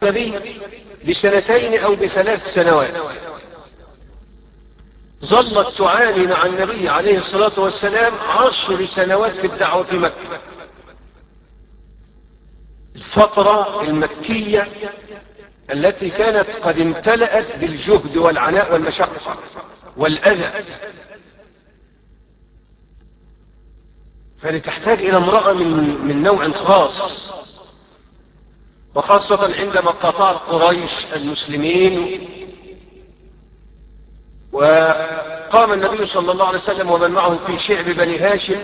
النبي بسنتين أو بثلاث سنوات ظلت تعاني مع النبي عليه الصلاة والسلام عشر سنوات في الدعوة في مكة الفترة المكية التي كانت قد امتلأت بالجهد والعناء والمشقة والأذى فلتحتاج إلى امرأة من, من نوع خاص وخاصة عندما قطعت قريش المسلمين وقام النبي صلى الله عليه وسلم ومن معه في شعب بني هاشم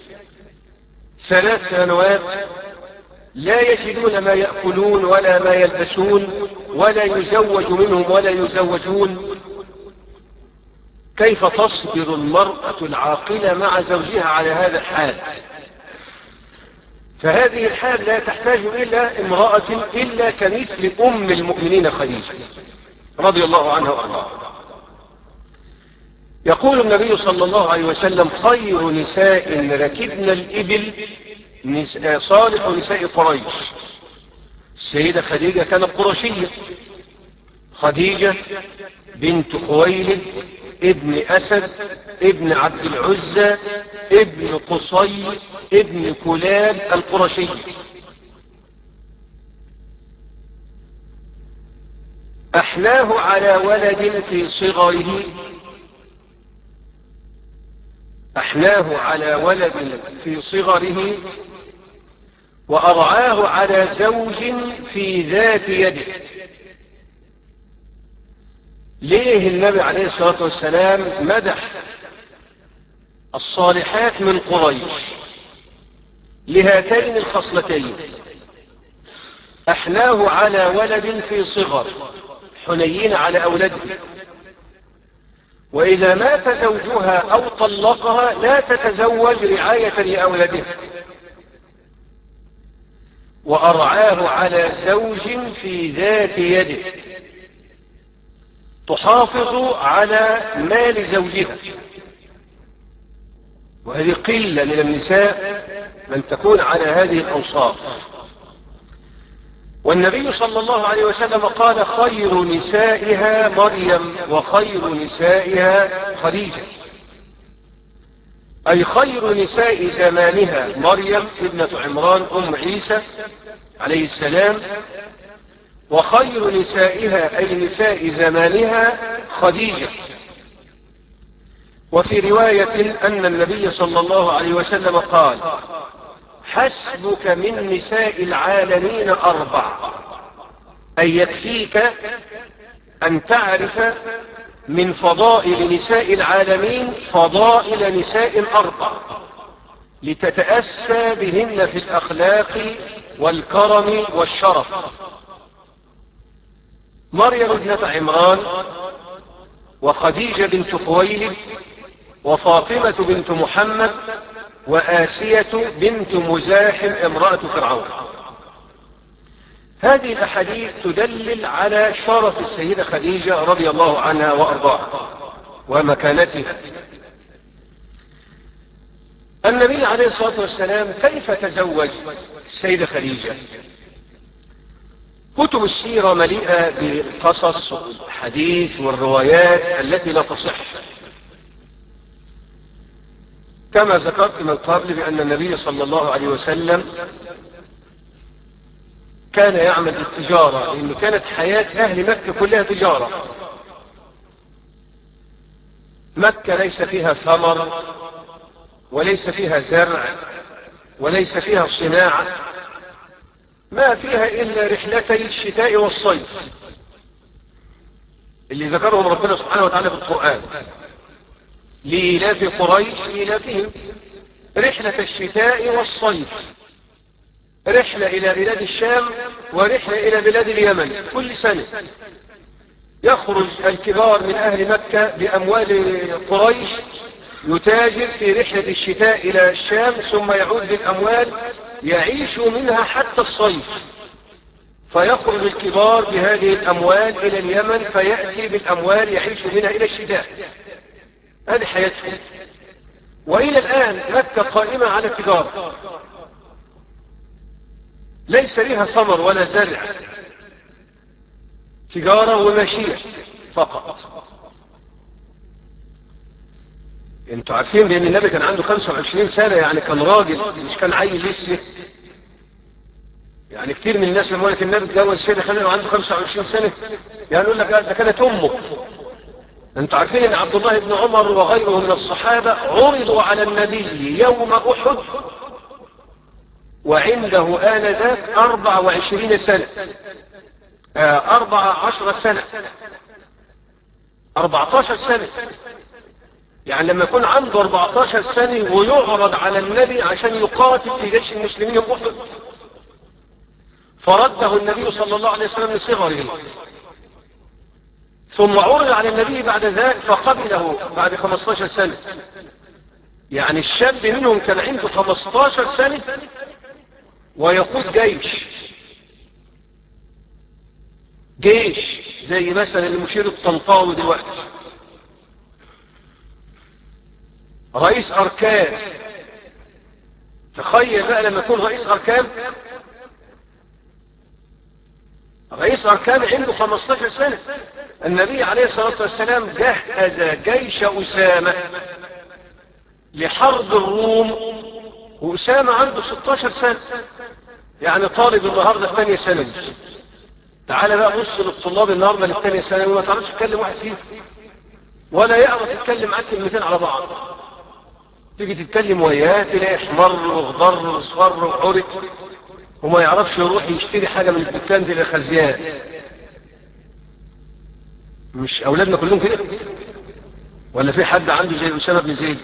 ثلاث سنوات لا يجدون ما يأكلون ولا ما يلبسون ولا يزوج منهم ولا يزوجون كيف تصبر المرأة العاقلة مع زوجها على هذا الحال فهذه الحال لا تحتاج إلى امرأة إلا كمثل أم المؤمنين خديجة رضي الله عنها وعنها يقول النبي صلى الله عليه وسلم خير نساء ركبن الإبل نساء صالح نساء قريش السيدة خديجة كانت قرشية خديجة بنت خويلد ابن أسد ابن عبد العزة ابن قصي ابن كلاب القرشي أحناه على ولد في صغره أحناه على ولد في صغره وأرعاه على زوج في ذات يده ليه النبي عليه الصلاة والسلام مدح الصالحات من قريش لهاتين الخصلتين أحناه على ولد في صغر حنين على أولده وإذا مات زوجها أو طلقها لا تتزوج رعاية لأولادها وأرعاه على زوج في ذات يده تحافظ على مال زوجها وهذه قلة من النساء من تكون على هذه الأوصاف والنبي صلى الله عليه وسلم قال خير نسائها مريم وخير نسائها خديجة أي خير نساء زمانها مريم ابنة عمران أم عيسى عليه السلام وخير نسائها أي نساء زمانها خديجة وفي رواية أن النبي صلى الله عليه وسلم قال حسبك من نساء العالمين أربع أي يكفيك أن تعرف من فضائل نساء العالمين فضائل نساء أربع لتتأسى بهن في الأخلاق والكرم والشرف مريم ابنة عمران وخديجة بنت خويلد وفاطمة بنت محمد وآسية بنت مزاحم امرأة فرعون هذه الأحاديث تدلل على شرف السيدة خديجة رضي الله عنها وأرضاها ومكانتها النبي عليه الصلاة والسلام كيف تزوج السيدة خديجة كتب السيرة مليئة بالقصص والحديث والروايات التي لا تصح كما ذكرت من قبل بأن النبي صلى الله عليه وسلم كان يعمل التجارة لأن كانت حياة أهل مكة كلها تجارة مكة ليس فيها ثمر وليس فيها زرع وليس فيها صناعة ما فيها إلا رحلتي الشتاء والصيف اللي ذكرهم ربنا سبحانه وتعالى في القرآن لإيلاف قريش إيلافهم رحلة الشتاء والصيف رحلة إلى بلاد الشام ورحلة إلى بلاد اليمن كل سنة يخرج الكبار من أهل مكة بأموال قريش يتاجر في رحلة الشتاء إلى الشام ثم يعود بالأموال يعيش منها حتى الصيف فيخرج الكبار بهذه الأموال إلى اليمن فيأتي بالأموال يعيش منها إلى الشتاء هذه حياتهم وإلى الآن مكة قائمة على التجارة ليس لها ثمر ولا زرع تجارة وماشية فقط انتوا عارفين بان النبي كان عنده 25 سنة يعني كان راجل مش كان عيل لسه يعني كتير من الناس لما يقول لك النبي اتجوز سيدة خليل وعنده 25 سنة يعني يقول لك ده كانت امه انتوا عارفين ان عبد الله بن عمر وغيره من الصحابة عرضوا على النبي يوم احد وعنده آنذاك أربع وعشرين سنة أربع عشر سنة أربعتاشر سنة يعني لما يكون عنده أربعتاشر سنة ويعرض على النبي عشان يقاتل في جيش المسلمين يوم أحد فرده النبي صلى الله عليه وسلم لصغره ثم عرض على النبي بعد ذلك فقبله بعد 15 سنة يعني الشاب منهم كان عنده 15 سنة ويقود جيش جيش زي مثلا المشير الطنطاوي دلوقتي رئيس أركان تخيل بقى لما يكون رئيس أركان رئيس أركان عنده 15 سنة النبي عليه الصلاة والسلام جهز جيش أسامة لحرب الروم وأسامة عنده 16 سنة يعني طالب النهاردة في ثانية ثانوي تعال بقى بص للطلاب النهاردة للثانية ثانوي ما تعرفش تتكلم واحد فيهم ولا يعرف يتكلم معاك كلمتين على بعض تيجي تتكلم وياه تلاقي احمر واخضر واصفر وحرق وما يعرفش يروح يشتري حاجة من الدكان دي للخزيان مش أولادنا كلهم كده ولا في حد عنده زي أسامة بن زيد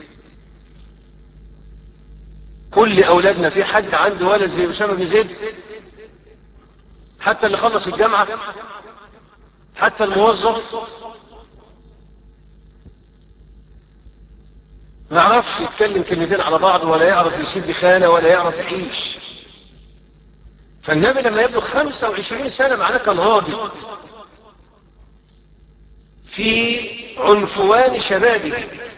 كل أولادنا في حد عنده ولد زي أسامة بن زيد حتى اللي خلص الجامعة حتى الموظف ما يعرفش يتكلم كلمتين على بعض ولا يعرف يسيب خانة ولا يعرف يعيش فالنبي لما يبلغ 25 سنة معناه كان راجل في عنفوان شبابه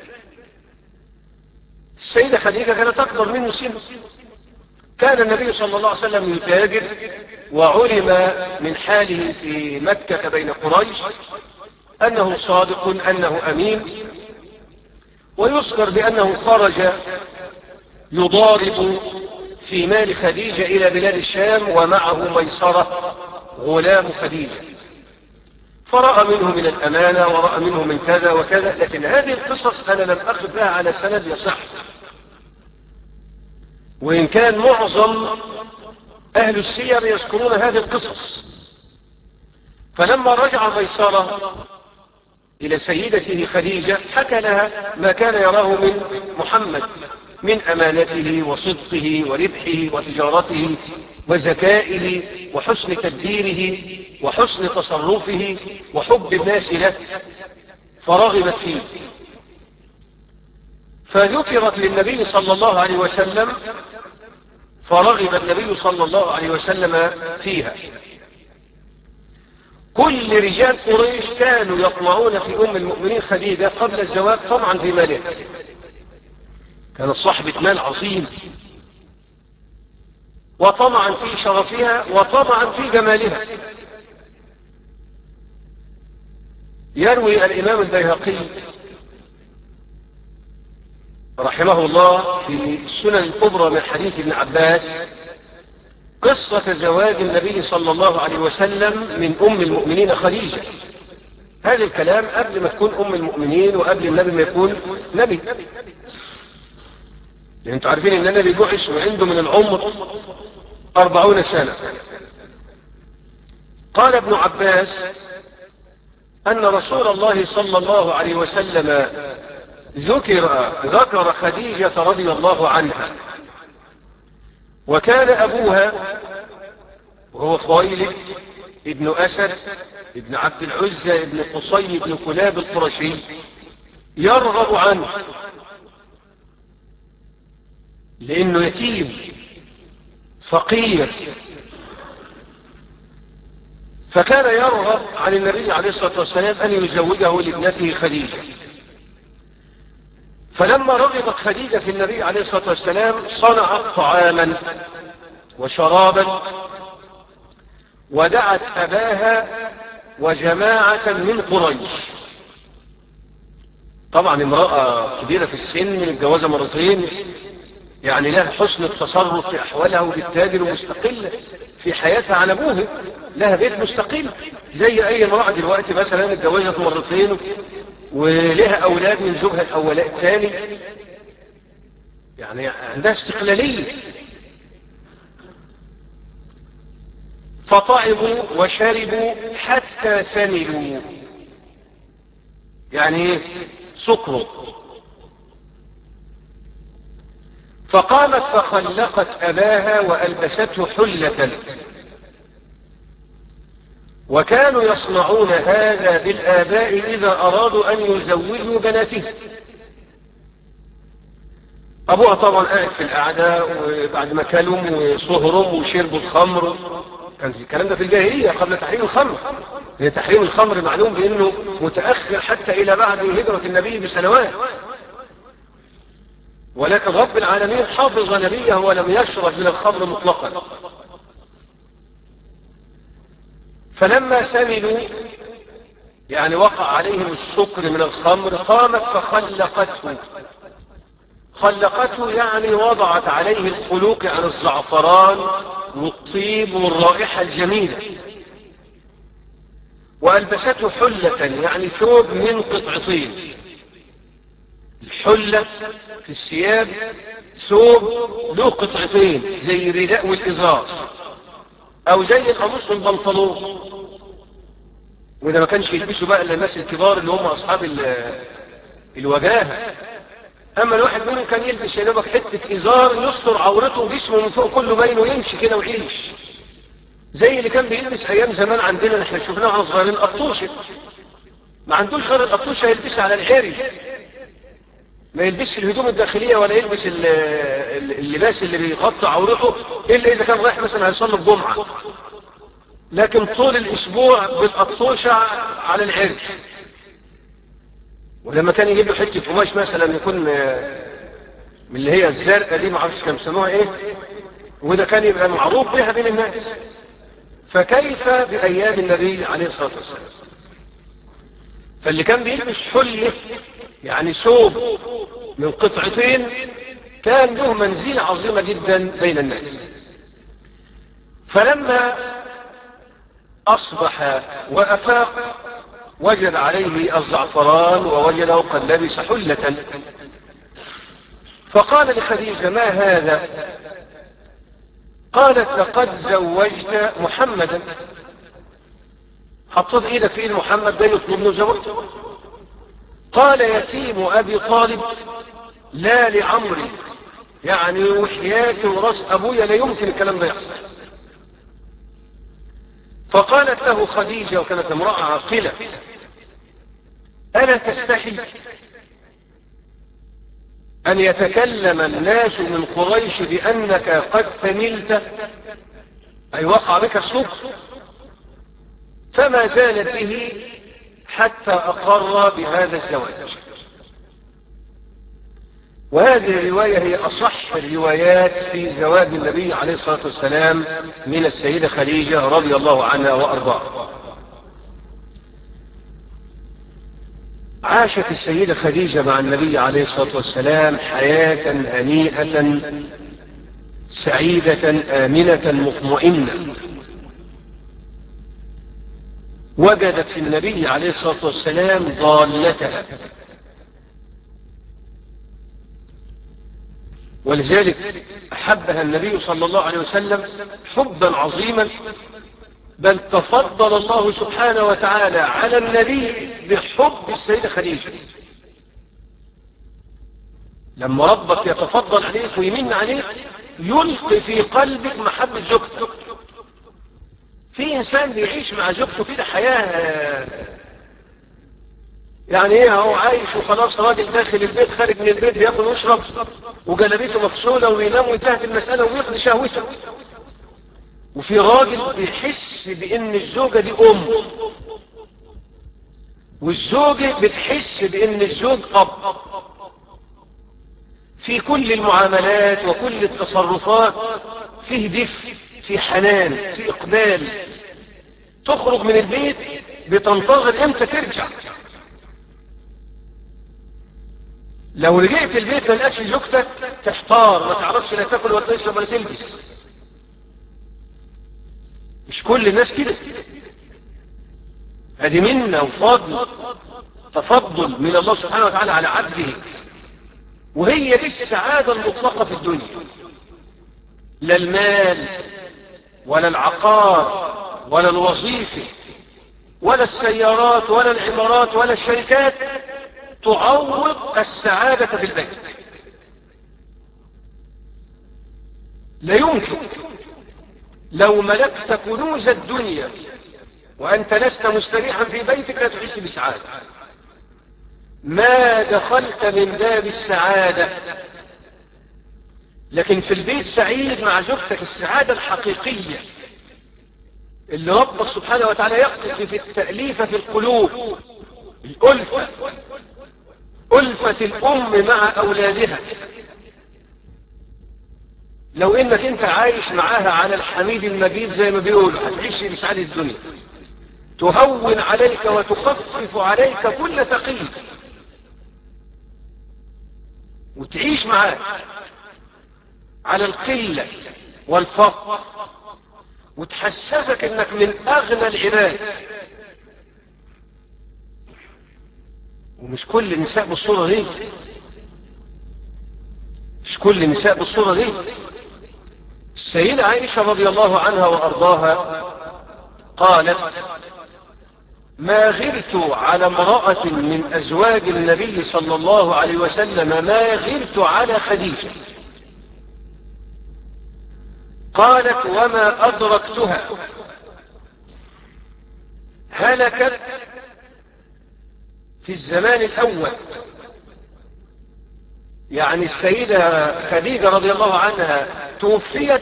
السيدة خديجة كانت أكبر منه سن كان النبي صلى الله عليه وسلم يتاجر وعلم من حاله في مكة بين قريش أنه صادق أنه أمين ويذكر بأنه خرج يضارب في مال خديجة إلى بلاد الشام ومعه ميسرة غلام خديجة فرأى منه من الأمانة ورأى منه من كذا وكذا لكن هذه القصص أنا لم أخذ لها على سند يصح وإن كان معظم أهل السير يذكرون هذه القصص فلما رجع ميسرة إلى سيدته خديجة حكى لها ما كان يراه من محمد من أمانته وصدقه وربحه وتجارته وذكائه وحسن تدبيره وحسن تصرفه وحب الناس له فرغبت فيه فذكرت للنبي صلى الله عليه وسلم فرغب النبي صلى الله عليه وسلم فيها كل رجال قريش كانوا يطمعون في أم المؤمنين خديجة قبل الزواج طمعا في مالها كانت صاحبة مال عظيم وطمعا في شرفها وطمعا في جمالها يروي الإمام البيهقي رحمه الله في السنن الكبرى من حديث ابن عباس قصة زواج النبي صلى الله عليه وسلم من أم المؤمنين خديجة هذا الكلام قبل ما تكون أم المؤمنين وقبل النبي ما يكون نبي لأن انتوا عارفين ان النبي بعث وعنده من العمر أربعون سنة قال ابن عباس أن رسول الله صلى الله عليه وسلم ذكر ذكر خديجة رضي الله عنها وكان أبوها وهو خويلد ابن أسد ابن عبد العزة ابن قصي ابن كلاب القرشي يرغب عنه لأنه يتيم فقير فكان يرغب عن النبي عليه الصلاة والسلام أن يزوجه لابنته خديجة فلما رغبت خديجة في النبي عليه الصلاة والسلام صنعت طعاما وشرابا ودعت أباها وجماعة من قريش طبعا امرأة كبيرة في السن متجوزة مرتين يعني لها حسن التصرف في أحوالها وبالتالي مستقلة في حياتها على أبوها لها بيت مستقل زي أي امرأة دلوقتي مثلا اتجوزت مرتين ولها أولاد من زوجها الأول الثاني يعني عندها استقلالية فطعموا وشربوا حتى سملوا يعني سكروا فقامت فخلقت أباها وألبسته حلة وكانوا يصنعون هذا بالآباء إذا أرادوا أن يزوجوا بناته أبوها طبعا قاعد في القعدة وبعد ما كلم وصهرم وشربوا الخمر كان في الكلام ده في الجاهلية قبل تحريم الخمر لأن تحريم الخمر معلوم بأنه متأخر حتى إلى بعد هجرة النبي بسنوات ولكن رب العالمين حافظ نبيه ولم يشرب من الخمر مطلقا فلما سملوا يعني وقع عليهم السكر من الخمر قامت فخلقته خلقته يعني وضعت عليه الخلوق عن الزعفران والطيب والرائحة الجميلة وألبسته حلة يعني ثوب من قطعتين الحلة في الثياب ثوب له قطعتين زي الرداء والإزار أو زي القميص والبنطلون وده ما كانش يلبسوا بقى إلا الناس الكبار اللي هم أصحاب الوجاهة أما الواحد منهم كان يلبس يا دوبك حتة إزار يستر عورته وجسمه من فوق كله باين ويمشي كده ويعيش زي اللي كان بيلبس أيام زمان عندنا احنا شفناه واحنا صغيرين قطوشة ما عندوش غير القطوشة يلبسها على العري ما يلبسش الهدوم الداخلية ولا يلبس اللباس اللي بيغطي عورته إلا إذا كان رايح مثلا هيصلي الجمعة لكن طول الأسبوع بالقطوشة على العري ولما كان يجيب له حته قماش مثلا يكون من اللي هي الزرقاء دي ما اعرفش كانوا بيسموها ايه وده كان يبقى معروف بها بين الناس فكيف بايام النبي عليه الصلاه والسلام فاللي كان بيلبس حله يعني ثوب من قطعتين كان له منزله عظيمه جدا بين الناس فلما اصبح وافاق وجد عليه الزعفران ووجده قد لبس حلة فقال لخديجة ما هذا قالت لقد زوجت محمدا حطت ايدك في ايد محمد ده يطلب له زواج قال يتيم ابي طالب لا لعمري يعني وحياتي وراس ابويا لا يمكن الكلام ده يحصل فقالت له خديجة وكانت امرأة عاقلة ألا تستحي أن يتكلم الناس من قريش بأنك قد ثملت أي وقع بك السوق فما زالت به حتى أقر بهذا الزواج وهذه الرواية هي أصح الروايات في زواج النبي عليه الصلاة والسلام من السيدة خديجة رضي الله عنها وأرضاها عاشت السيدة خديجة مع النبي عليه الصلاة والسلام حياة هنيئة سعيدة آمنة مطمئنة وجدت في النبي عليه الصلاة والسلام ضالتها ولذلك أحبها النبي صلى الله عليه وسلم حبا عظيما بل تفضل الله سبحانه وتعالى على النبي بحب السيدة خديجة لما ربك يتفضل عليك ويمن عليك يلقي في قلبك محبة زوجتك في إنسان بيعيش مع زوجته كده حياة يعني ايه هو عايش وخلاص راجل داخل البيت خارج من البيت بياكل ويشرب وجلبيته مفصولة وينام وانتهت المسألة ويقضي شهوته وفي راجل بيحس بان الزوجة دي ام والزوجة بتحس بان الزوج اب في كل المعاملات وكل التصرفات فيه دفء في حنان في اقبال تخرج من البيت بتنتظر امتى ترجع لو رجعت البيت ما لقتش زوجتك تحتار ما تعرفش لا تاكل ولا تشرب ولا تلبس مش كل الناس كده ادي منا وفضل تفضل من الله سبحانه وتعالى على عبده وهي دي السعادة المطلقة في الدنيا لا المال ولا العقار ولا الوظيفة ولا السيارات ولا العمارات ولا الشركات تعوض السعادة في البيت لا يمكن لو ملكت كنوز الدنيا وأنت لست مستريحا في بيتك لا تحس بسعادة ما دخلت من باب السعادة لكن في البيت سعيد مع زوجتك السعادة الحقيقية اللي ربك سبحانه وتعالى يقذف في التأليف في القلوب الألفة ألفة الأم مع أولادها لو إنك أنت عايش معاها على الحميد المجيد زي ما بيقولوا هتعيش بسعادة الدنيا تهون عليك وتخفف عليك كل ثقيل وتعيش معاه على القلة والفقر وتحسسك انك من اغنى العباد ومش كل النساء بالصورة دي مش كل النساء بالصورة دي السيدة عائشة رضي الله عنها وأرضاها قالت ما غرت على امرأة من أزواج النبي صلى الله عليه وسلم ما غرت على خديجة قالت وما أدركتها هلكت في الزمان الأول يعني السيدة خديجة رضي الله عنها توفيت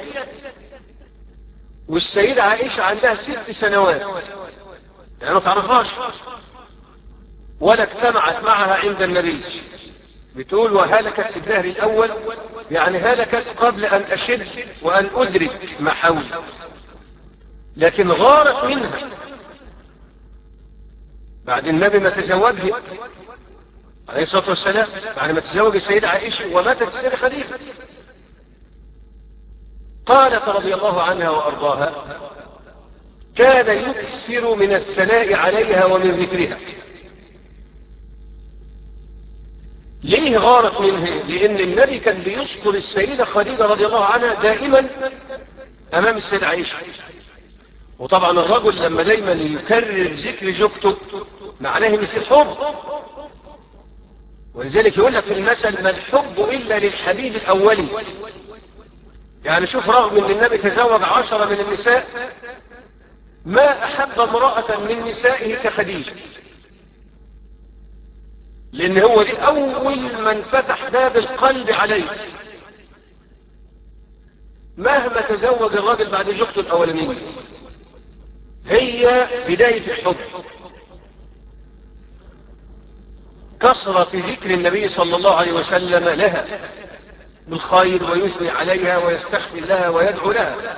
والسيدة عائشة عندها ست سنوات يعني ما تعرفهاش ولا اجتمعت معها عند النبي بتقول وهلكت في الدهر الأول يعني هلكت قبل أن أشد وأن أدرك ما حولي لكن غارت منها بعد النبي ما تزوجها عليه الصلاة والسلام بعد ما تزوج السيدة عائشة وماتت السيدة خديجة قالت رضي الله عنها وأرضاها كان يكثر من الثناء عليها ومن ذكرها ليه غارت منه لأن النبي كان بيذكر السيدة خديجة رضي الله عنها دائما أمام السيدة عائشة وطبعا الرجل لما دايما يكرر ذكر زوجته معناه ان في حب ولذلك يقول لك في المثل ما الحب إلا للحبيب الأولي يعني شوف رغم ان النبي تزوج عشرة من النساء ما أحب امرأة من نسائه كخديجة لأن هو دي أول من فتح باب القلب عليه مهما تزوج الراجل بعد زوجته الأولانية هي بداية الحب كثرة ذكر النبي صلى الله عليه وسلم لها بالخير ويثني عليها ويستغفر لها ويدعو لها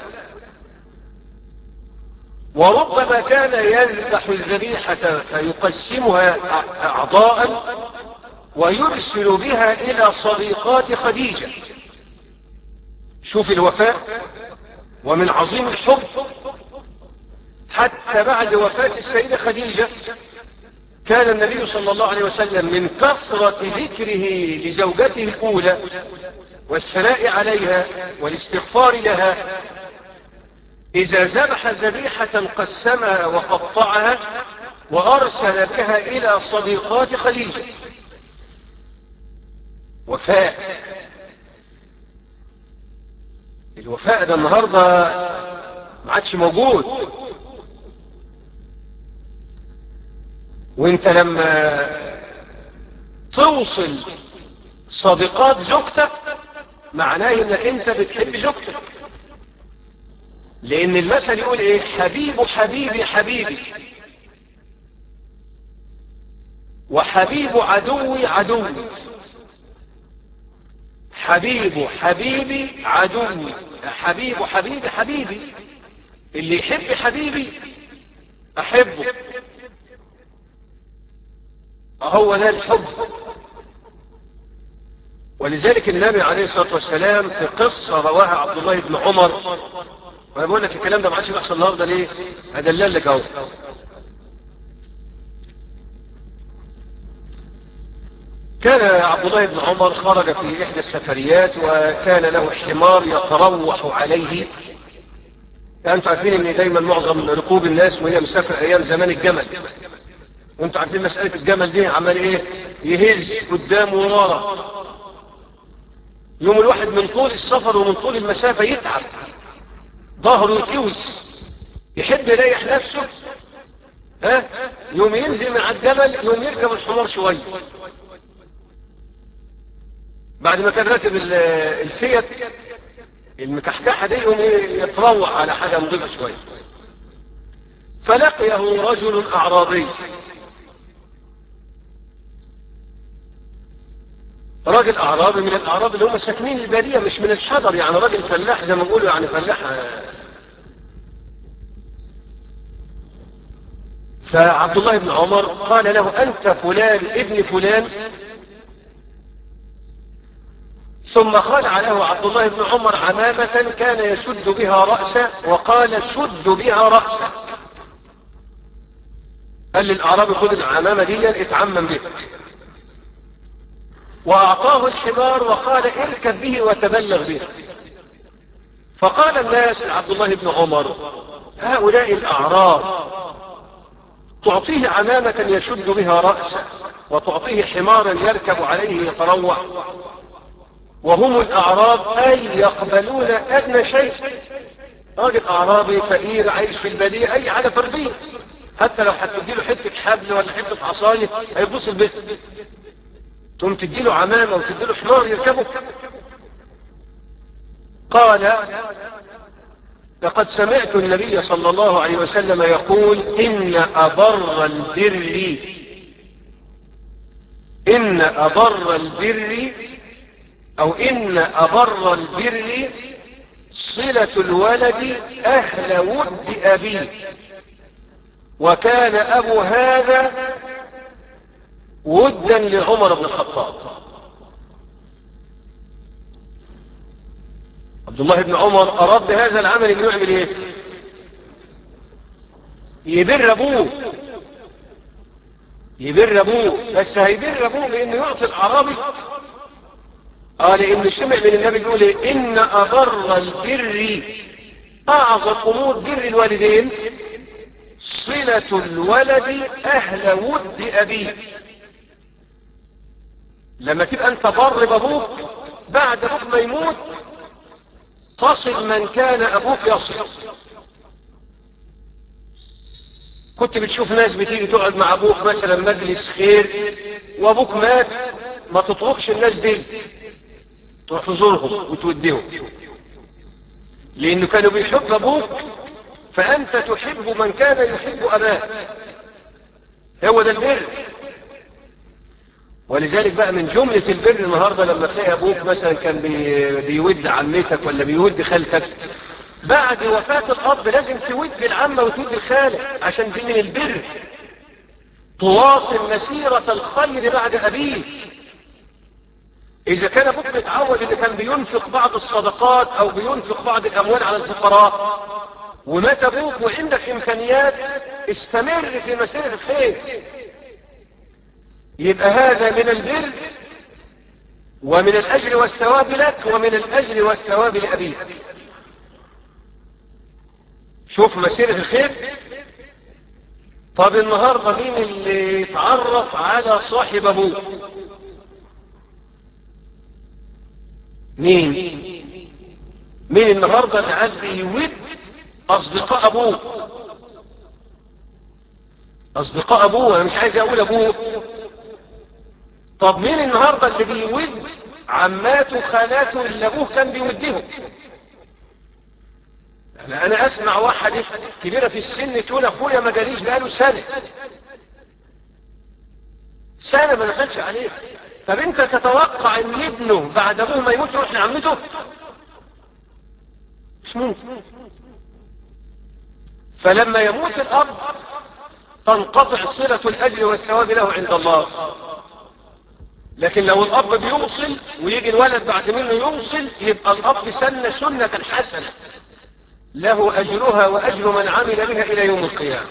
وربما كان يذبح الذبيحة فيقسمها أعضاء ويرسل بها إلى صديقات خديجة شوف الوفاء ومن عظيم الحب حتى بعد وفاة السيدة خديجة كان النبي صلى الله عليه وسلم من كثرة ذكره لزوجته الأولى والثناء عليها والاستغفار لها إذا ذبح ذبيحة قسمها وقطعها وأرسل بها إلى صديقات خديجة وفاء الوفاء ده النهاردة ما عادش موجود وانت لما توصل صديقات زوجتك معناه انك انت بتحب زوجتك لان المثل يقول ايه حبيب حبيبي حبيبي وحبيب عدوي عدوي حبيب حبيبي عدوي حبيب حبيبي حبيبي اللي يحب حبيبي احبه هو ده الحب ولذلك النبي عليه الصلاة والسلام في قصة رواها عبد الله بن عمر وانا بقول لك الكلام ده ما عادش بيحصل النهارده ليه؟ هدلل لك اهو كان عبد الله بن عمر خرج في إحدى السفريات وكان له حمار يتروح عليه أنتم عارفين أن دايما معظم ركوب الناس وهي مسافر أيام زمان الجمل وانتم عارفين مسألة الجمل دي عمال إيه يهز قدام ورا يوم الواحد من طول السفر ومن طول المسافة يتعب ظهره يتوز يحب يريح نفسه ها يوم ينزل من على الجبل يوم يركب الحمار شوية بعد ما كان راكب الفيت المكحكحة دي يوم يتروح على حاجة نضيفة شوية فلقيه رجل أعرابي راجل أعرابي من الأعراب اللي هم ساكنين البادية مش من الحضر يعني راجل فلاح زي ما بيقولوا يعني فلاح فعبد الله بن عمر قال له أنت فلان ابن فلان ثم خلع له عبد الله بن عمر عمامة كان يشد بها رأسه وقال شد بها رأسه قال للأعرابي خذ العمامة دي اتعمم بها وأعطاه الحمار وقال اركب به وتبلغ به فقال الناس لعبد الله بن عمر هؤلاء الأعراب تعطيه عمامة يشد بها رأسه وتعطيه حمارا يركب عليه يتروح وهم الأعراب أي يقبلون أدنى شيء راجل أعرابي فقير عايش في البدية أي حاجة فردية حتى لو هتديله حتة حبل ولا حتة عصاية هيبص البيت تقوم تديله عمامة وتديله حمار يركبه قال لقد سمعت النبي صلى الله عليه وسلم يقول إن أبر البر إن أبر البر أو إن أبر البر صلة الولد أهل ود أبيه وكان أبو هذا ودا لعمر بن الخطاب عبد الله بن عمر أراد بهذا العمل أن يعمل إيه يبر أبوه يبر أبوه بس هيبر أبوه بأنه يعطي الأعرابي قال إن سمع من النبي يقول إن أبر البر أعظم أمور بر الوالدين صلة الولد أهل ود أبيه لما تبقى أنت بر بأبوك بعد أبوك ما يموت تصل من كان أبوك يصل كنت بتشوف ناس بتيجي تقعد مع أبوك مثلا مجلس خير وأبوك مات ما تطرقش الناس دي تروح تزورهم وتوديهم لأنه كانوا بيحب أبوك فأنت تحب من كان يحب أباك هو ده البر ولذلك بقى من جملة البر النهاردة لما تلاقي أبوك مثلا كان بي بيود عمتك ولا بيود خالتك بعد وفاة الأب لازم تود العمة وتود الخالة عشان دي من البر تواصل مسيرة الخير بعد أبيك إذا كان أبوك متعود إن كان بينفق بعض الصدقات أو بينفق بعض الأموال على الفقراء ومات أبوك وعندك إمكانيات استمر في مسيرة الخير يبقى هذا من البر ومن الأجر والثواب لك ومن الأجر والثواب لأبيك شوف مسيرة الخير طب النهاردة مين اللي يتعرف على صاحب أبوه مين مين النهاردة اللي قاعد بيود أصدقاء أبوه أصدقاء أبوه أنا مش عايز أقول أبوه طب مين النهاردة اللي بيود عماته خالاته اللي أبوه كان بيودهم يعني أنا أسمع واحد كبيرة في السن تقول أخويا ما جاليش بقاله سنة سنة ما دخلش عليه طب انت تتوقع ان ابنه بعد ابوه ما يموت يروح لعمته مش ممكن فلما يموت الاب تنقطع صلة الأجر والثواب له عند الله لكن لو الأب بيوصل ويجي الولد بعد منه يوصل يبقى الأب سن سنة حسنة له أجرها وأجر من عمل بها إلى يوم القيامة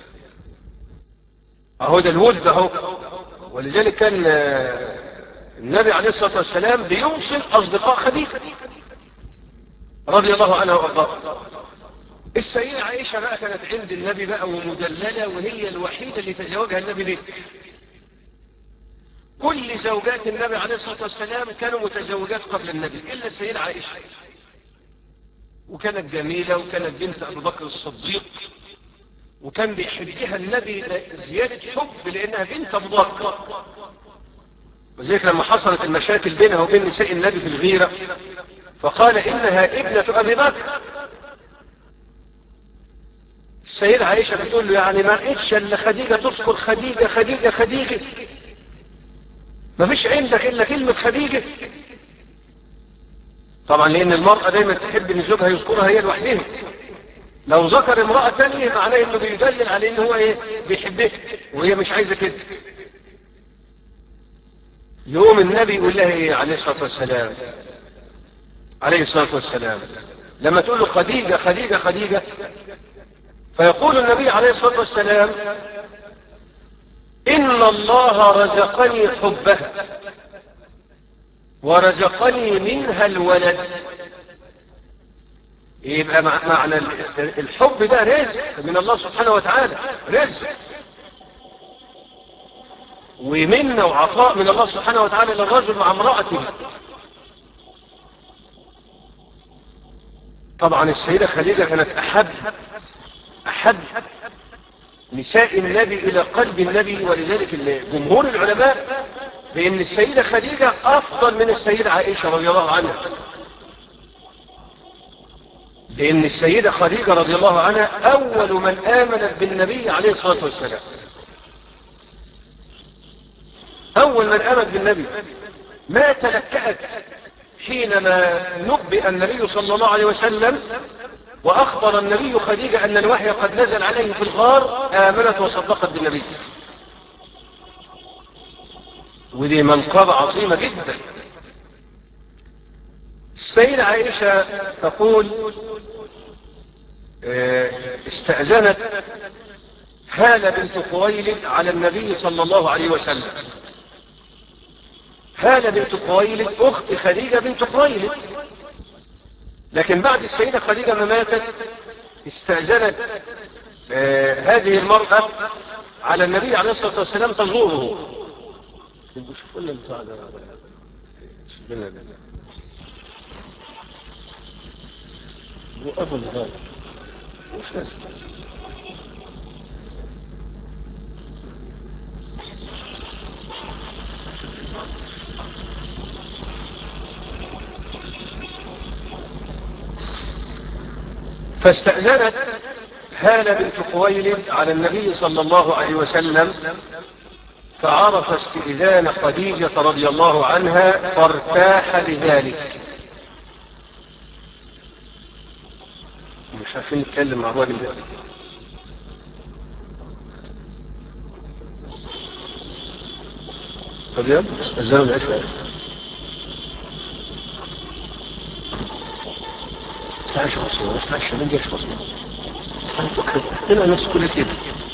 أهو ده الود أهو ولذلك كان النبي عليه الصلاة والسلام بيوصل أصدقاء خديجة رضي الله عنها وارضاها السيدة عائشة بقى كانت عند النبي بقى ومدللة وهي الوحيدة اللي تزوجها النبي بيه كل زوجات النبي عليه الصلاة والسلام كانوا متزوجات قبل النبي إلا السيدة عائشة وكانت جميلة وكانت بنت أبو بكر الصديق وكان بيحبها النبي زيادة حب لأنها بنت أبو بكر وذلك لما حصلت المشاكل بينها وبين نساء النبي في الغيرة فقال إنها ابنة أبي بكر السيدة عائشة بتقول له يعني ما لقيتش الا خديجة تذكر خديجة خديجة خديجة ما فيش عندك إلا كلمة خديجة طبعا لأن المرأة دايما تحب أن زوجها يذكرها هي لوحدها لو ذكر امرأة تانية معناه انه بيدلل على ان هو ايه بيحبها وهي مش عايزة كده يوم النبي يقول لها ايه عليه الصلاة والسلام عليه الصلاة والسلام لما تقول له خديجة خديجة خديجة فيقول النبي عليه الصلاة والسلام إن الله رزقني حبها ورزقني منها الولد يبقى معنى الحب ده رزق من الله سبحانه وتعالى رزق ومنة وعطاء من الله سبحانه وتعالى للرجل مع امرأته طبعا السيدة خديجة كانت أحب أحب نساء النبي إلى قلب النبي ولذلك جمهور العلماء بأن السيدة خديجة أفضل من السيدة عائشة رضي الله عنها لأن السيدة خديجة رضي الله عنها أول من آمنت بالنبي عليه الصلاة والسلام أول من آمنت بالنبي ما تلكأت حينما نبئ النبي صلى الله عليه وسلم وأخبر النبي خديجة أن الوحي قد نزل عليه في الغار آمنت وصدقت بالنبي ودي منقبة عظيمة جدا السيدة عائشة تقول استأذنت هالة بنت خويلد على النبي صلى الله عليه وسلم هالة بنت خويلد أخت خديجة بنت خويلد لكن بعد السيدة خديجة ما ماتت استأذنت هذه المرأة على النبي عليه الصلاة والسلام تزوره شوفوا لنا المساعدة وقفوا الغالب مش لازم فاستأذنت هالة بنت خويلد على النبي صلى الله عليه وسلم فعرف استئذان خديجة رضي الله عنها فارتاح لذلك مش عارفين نتكلم مع الراجل ده طب يلا استأذنوا العشاء استعيش خصوصا استعيش من جيش خصوصا استعيش بكرة هنا نفس كل كده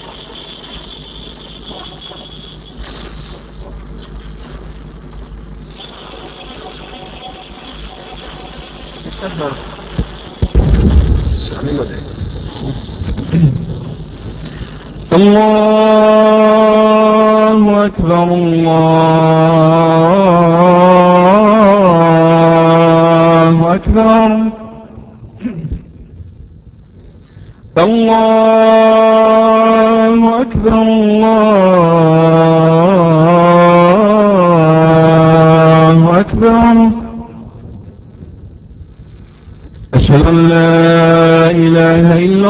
استنى السلامين ولا الله أكبر الله أكبر الله أكبر الله أكبر أشهد أن لا إله إلا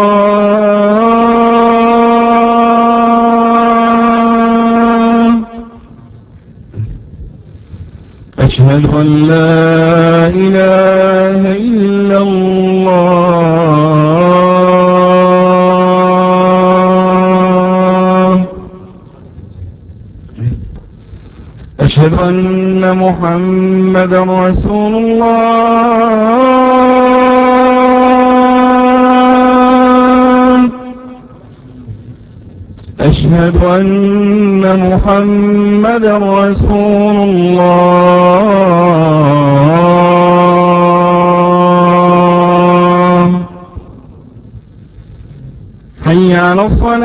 الله أشهد أن لا إله إلا الله أشهد أن محمد رسول الله أشهد أن محمد رسول الله حي على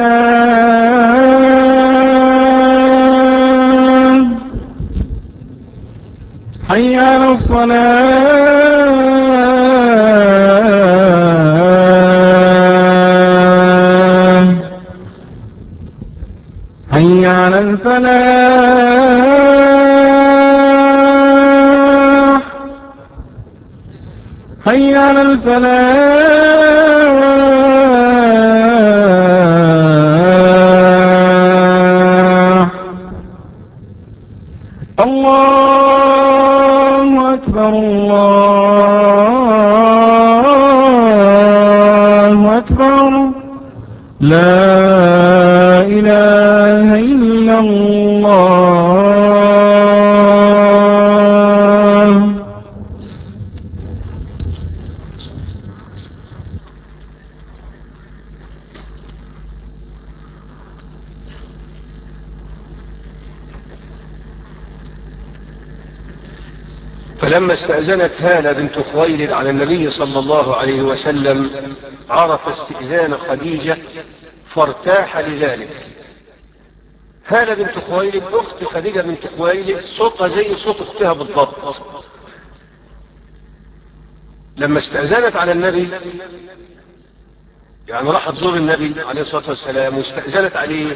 الصلاة حي على الصلاة حي على الفلاح حي على الفلاح الله أكبر الله أكبر لا إله إلا الله فلما استأذنت هالة بنت خويلد على النبي صلى الله عليه وسلم عرف استئذان خديجة فارتاح لذلك هالة بنت خويلد أخت خديجة بنت خويلد صوتها زي صوت أختها بالضبط لما استأذنت على النبي يعني راحت تزور النبي عليه الصلاة والسلام واستأذنت عليه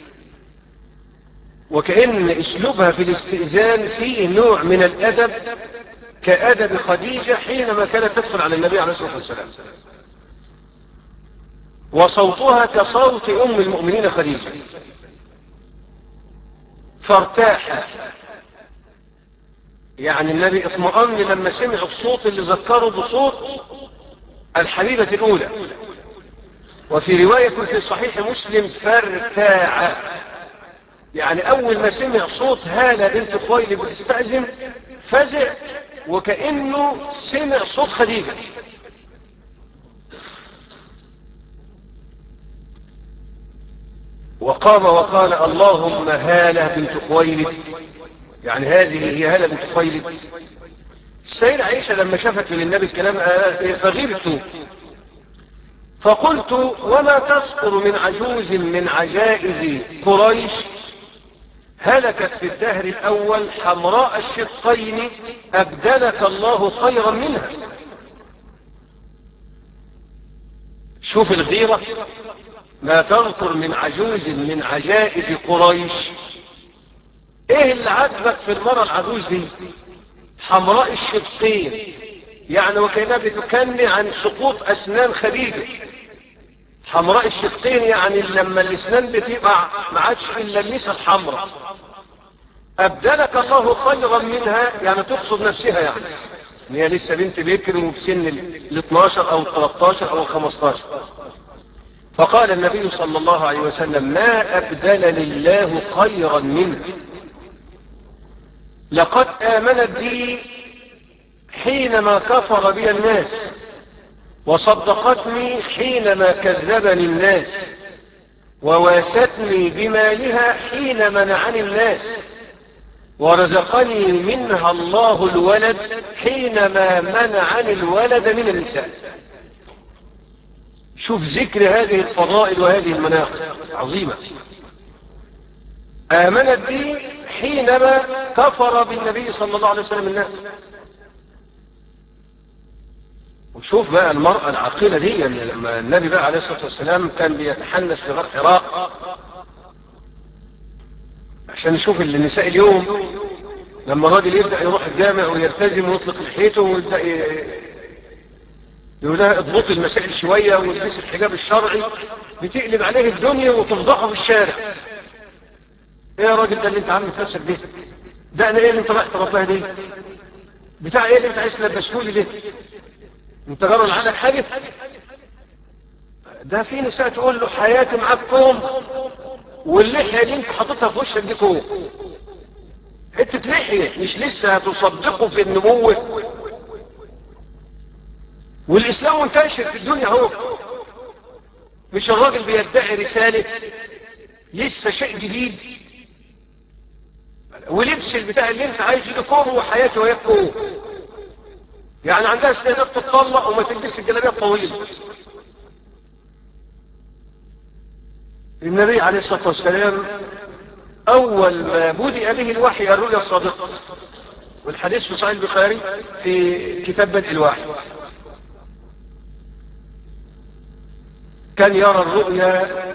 وكأن اسلوبها في الاستئذان فيه نوع من الادب كادب خديجة حينما كانت تدخل على النبي عليه الصلاة والسلام وصوتها كصوت ام المؤمنين خديجة فارتاح يعني النبي اطمأن لما سمع الصوت اللي ذكره بصوت الحبيبة الاولى وفي رواية في صحيح مسلم فارتاع يعني اول ما سمع صوت هالة بنت خويلد بتستأذن فزع وكأنه سمع صوت خديجة وقام وقال اللهم هالة بنت خويلد يعني هذه هي هالة بنت خويلد السيدة عائشة لما شافت من النبي الكلام فغرت فقلت وما تذكر من عجوز من عجائز قريش هلكت في الدهر الأول حمراء الشقين أبدلك الله خيرا منها شوف الغيرة ما تذكر من عجوز من عجائز قريش ايه اللي عجبك في المرة العجوز دي حمراء الشقين يعني وكانها بتكني عن سقوط أسنان خديجة حمراء الشقين يعني لما الاسنان بتقع ما عادش الا الليسه الحمراء ابدلك الله خيرا منها يعني تقصد نفسها يعني ان هي لسه بنت بكر وفي سن ال 12 او ال 13 او ال 15 فقال النبي صلى الله عليه وسلم ما ابدلني الله خيرا منها لقد امنت بي حينما كفر بي الناس وصدقتني حينما كذبني الناس وواستني بمالها حين منعني الناس ورزقني منها الله الولد حينما منعني الولد من النساء شوف ذكر هذه الفضائل وهذه المناقب عظيمة آمنت بي حينما كفر بالنبي صلى الله عليه وسلم الناس وشوف بقى المرأة العاقلة دي يعني لما النبي بقى عليه الصلاة والسلام كان بيتحنس في غار حراء عشان نشوف النساء اليوم لما الراجل يبدأ يروح الجامع ويلتزم ويطلق لحيته ويبدأ يقول لها اضبطي المسائل شوية والبس الحجاب الشرعي بتقلب عليه الدنيا وتفضحه في الشارع ايه يا راجل ده اللي انت عامل في نفسك ده ده انا ايه اللي انت رايح تربيها دي بتاع ايه اللي انت عايز تلبسهولي ده انت جرى لعلك حاجة ده في نساء تقول له حياتي معاك كوم واللحية اللي انت حاططها في وشك دي كوم حتة لحية مش لسه هتصدقوا في النبوة والإسلام منتشر في الدنيا هو مش الراجل بيدعي رسالة لسه شيء جديد ولبس البتاع اللي انت عايزه ده كوم وحياتي وياك كوم يعني عندها استعداد تتطلق وما تلبس الجلابيه الطويله النبي عليه الصلاه والسلام اول ما بدأ به الوحي الرؤيا الصادقه والحديث في صحيح البخاري في كتاب بدء الوحي كان يرى الرؤيا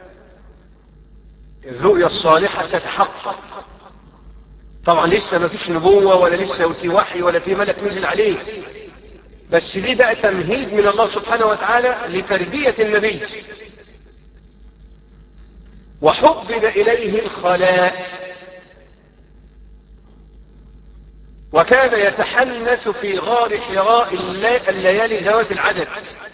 الرؤيا الصالحة تتحقق طبعا لسه ما فيش نبوة ولا لسه في وحي ولا في ملك نزل عليه بس دي بقى تمهيد من الله سبحانه وتعالى لتربية النبي وحبب إليه الخلاء وكان يتحنث في غار حراء الليالي ذوات العدد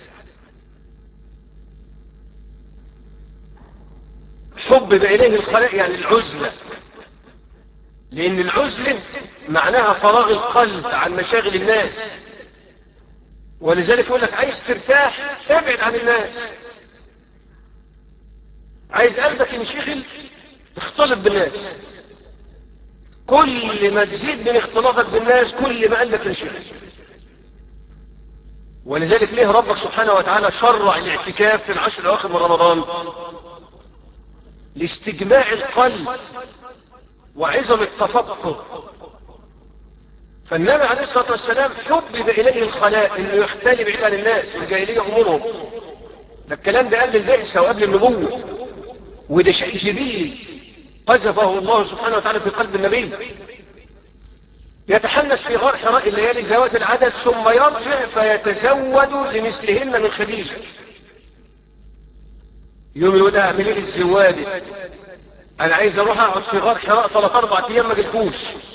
حبب إليه الخلاء يعني العزلة لأن العزلة معناها فراغ القلب عن مشاغل الناس ولذلك يقول لك عايز ترتاح ابعد عن الناس عايز قلبك ينشغل اختلط بالناس كل ما تزيد من اختلاطك بالناس كل ما قلبك ينشغل ولذلك ليه ربك سبحانه وتعالى شرع الاعتكاف في العشر الاواخر من رمضان لاستجماع القلب وعظم التفقه فالنبي عليه الصلاة والسلام حبب إليه الخلاء إنه يختلي بعيد عن الناس الجاهلية أمورهم ده الكلام ده قبل البعثة وقبل النبوة وده شيء جديد قذفه الله سبحانه وتعالى في قلب النبي يتحنس في غار حراء الليالي ذوات العدد ثم يرجع فيتزود لمثلهن من خديجة يوم يقول اعمل ايه الزوادي انا عايز اروح اقعد في غار حراء ثلاث اربع ايام ما جلكوش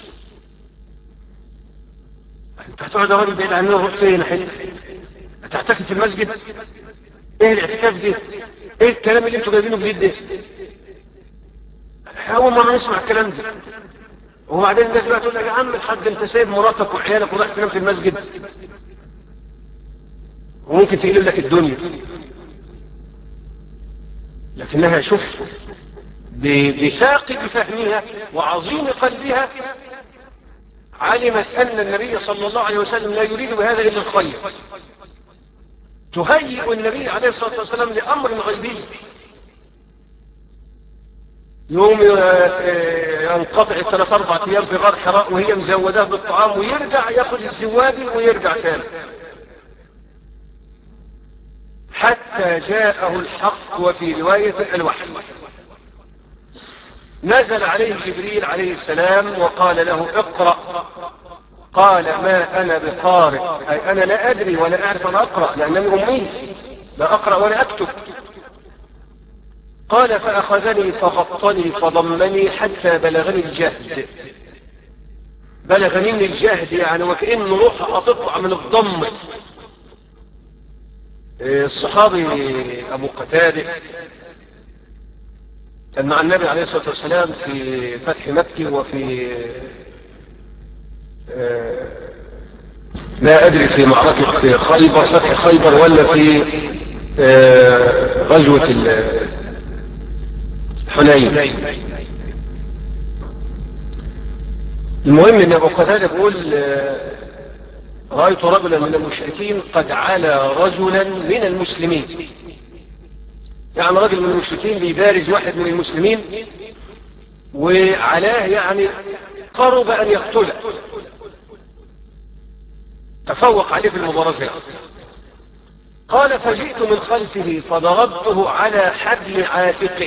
انت هتقعد يا راجل بعيد عننا روح فين حته هتعتكف في المسجد ايه الاعتكاف دي ايه الكلام اللي انتوا جايبينه جديد ده اول ما نسمع الكلام ده وبعدين الناس بقى تقول لك يا عم الحاج انت سايب مراتك وعيالك ورايح تنام في المسجد وممكن تقلب لك الدنيا لكنها شوف بساقط فهمها وعظيم قلبها علمت أن النبي صلى الله عليه وسلم لا يريد بهذا إلا الخير تهيئ النبي عليه الصلاة والسلام لأمر غيبي يوم ينقطع ثلاث أربع أيام في غار حراء وهي مزوداه بالطعام ويرجع ياخذ الزوادي ويرجع تاني حتى جاءه الحق وفي رواية الوحي نزل عليه جبريل عليه السلام وقال له اقرأ قال ما أنا بقارئ أي أنا لا أدري ولا أعرف أن أقرأ لأنني أمي لا أقرأ ولا أكتب قال فأخذني فغطني فضمني حتى بلغني الجهد بلغني من الجهد يعني وكأن روحه هتطلع من الضم الصحابي أبو قتادة كان مع النبي عليه الصلاة والسلام في فتح مكة وفي لا أدري في معركة خيبر فتح خيبر ولا في غزوة حنين المهم ان ابو قتاده بيقول رايت رجلا من المشركين قد علا رجلا من المسلمين يعني رجل من المشركين بيبارز واحد من المسلمين وعلاه يعني قرب ان يقتله تفوق عليه في المبارزة قال فجئت من خلفه فضربته على حبل عاتقه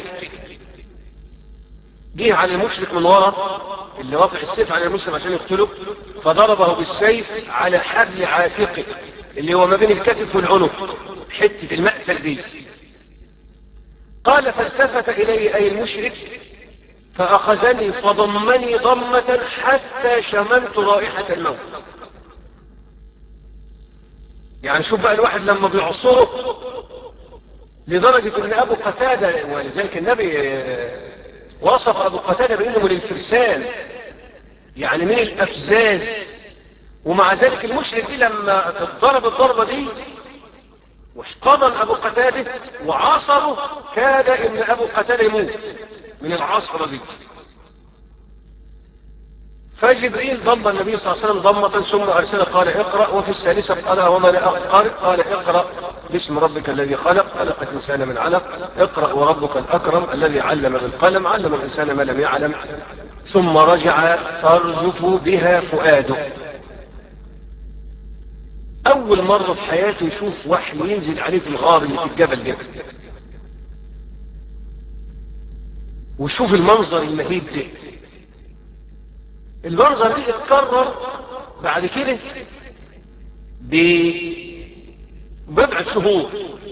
جه على المشرك من ورا اللي رافع السيف على المسلم عشان يقتله فضربه بالسيف على حبل عاتقه اللي هو ما بين الكتف والعنق حتة المقتل دي قال فالتفت إلي أي المشرك فأخذني فضمني ضمة حتى شممت رائحة الموت يعني شوف بقى الواحد لما بيعصره لدرجة ان ابو قتادة ولذلك النبي وصف ابو قتادة بانه من الفرسان يعني من الافزاز ومع ذلك المشرك دي لما اتضرب الضربة دي واحتضن ابو قتاده وعصره كاد ان ابو قتاده يموت من العصرة دي فجبريل ضم النبي صلى الله عليه وسلم ضمة ثم أرسل قال اقرأ وفي الثالثة قال وما لا أقرأ قال اقرأ باسم ربك الذي خلق خلق الإنسان من علق اقرأ وربك الأكرم الذي علم بالقلم علم الإنسان ما لم يعلم ثم رجع ترجف بها فؤاده أول مرة في حياته يشوف وحي ينزل عليه في الغار اللي في الجبل ده وشوف المنظر المهيب ده المنظر دي اتكرر بعد كده ببضعة شهور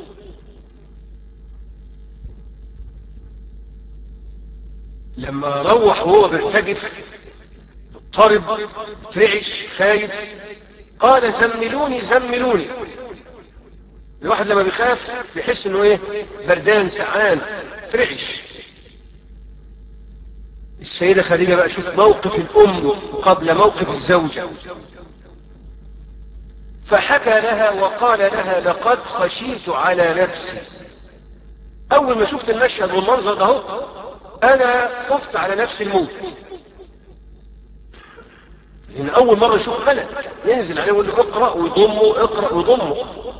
لما روح وهو بيرتجف اضطرب ترعش خايف قال زملوني زملوني الواحد لما بيخاف بيحس انه ايه بردان سعان ترعش السيدة خديجة بقى شوف موقف الأم قبل موقف الزوجة فحكى لها وقال لها لقد خشيت على نفسي أول ما شفت المشهد والمنظر ده أنا خفت على نفسي الموت لأن أول مرة يشوف ملك ينزل عليه ويقول له اقرأ ويضمه اقرأ ويضمه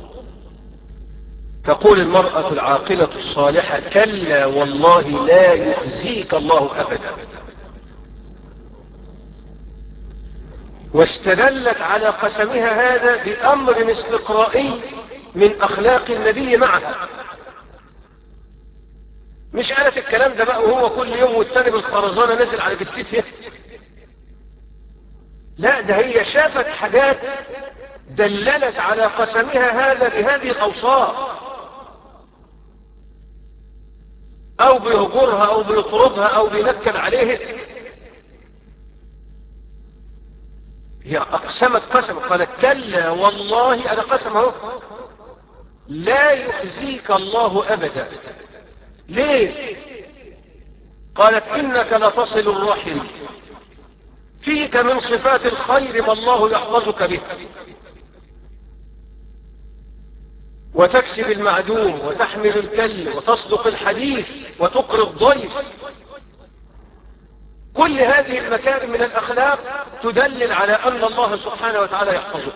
تقول المرأة العاقلة الصالحة كلا والله لا يخزيك الله أبدا واستدلت على قسمها هذا بأمر استقرائي من أخلاق النبي معها مش قالت الكلام ده بقى وهو كل يوم والتاني بالخرزانة نزل على جدتها لا ده هي شافت حاجات دللت على قسمها هذا بهذه الأوصاف او بيهجرها او بيطردها او بينكد عليه هي اقسمت قسم قالت كلا والله انا قسم اهو لا يخزيك الله ابدا ليه قالت انك لتصل الرحم فيك من صفات الخير ما الله يحفظك به وتكسب المعدوم وتحمل الكل وتصدق الحديث وتقري الضيف كل هذه المكارم من الأخلاق تدلل على أن الله سبحانه وتعالى يحفظك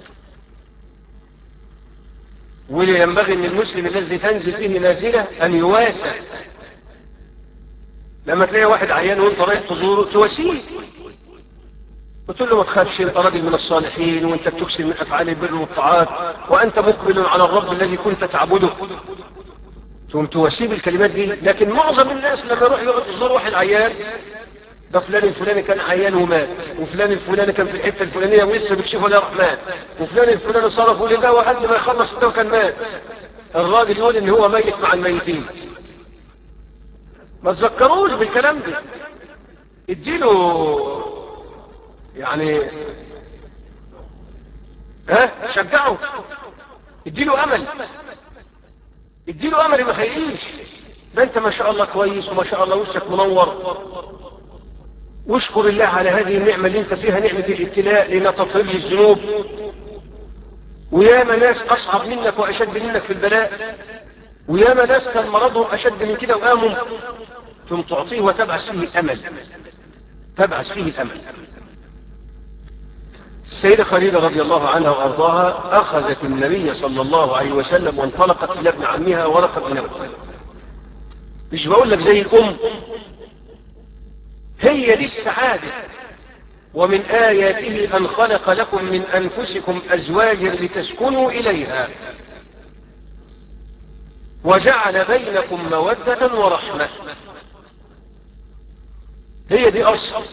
ولينبغي أن المسلم الذي تنزل به نازلة أن يواسى لما تلاقي واحد عيان وانت رايح تزوره تواسيه قلت له ما تخافش انت راجل من الصالحين وانت بتكسب من افعال البر والطاعات وانت مقبل على الرب الذي كنت تعبده ثم تواسيه بالكلمات دي لكن معظم الناس لما يروح يقعد يزور واحد عيان ده فلان الفلاني كان عيان ومات وفلان الفلاني كان في الحته الفلانيه ولسه بيكشفه للرحمن وفلان الفلاني صرفه لله وقبل ما يخلص الدواء كان مات الراجل يقول ان هو ميت مع الميتين ما تذكروش بالكلام ده اديله يعني ها شجعه اديله امل اديله امل ما هيعيش ده انت ما شاء الله كويس وما شاء الله وشك منور واشكر الله على هذه النعمة اللي انت فيها نعمة الابتلاء لنا تطهير للذنوب وياما ناس اصعب منك واشد منك في البلاء وياما ناس كان مرضهم اشد من كده وقاموا ثم تعطيه وتبعث فيه الامل تبعث فيه الامل السيدة خديجة رضي الله عنها وأرضاها أخذت النبي صلى الله عليه وسلم وانطلقت إلى ابن عمها ورقة بن نوفل مش بقول لك زي الأم هي دي السعادة ومن آياته أن خلق لكم من أنفسكم أزواجا لتسكنوا إليها وجعل بينكم مودة ورحمة هي دي أصل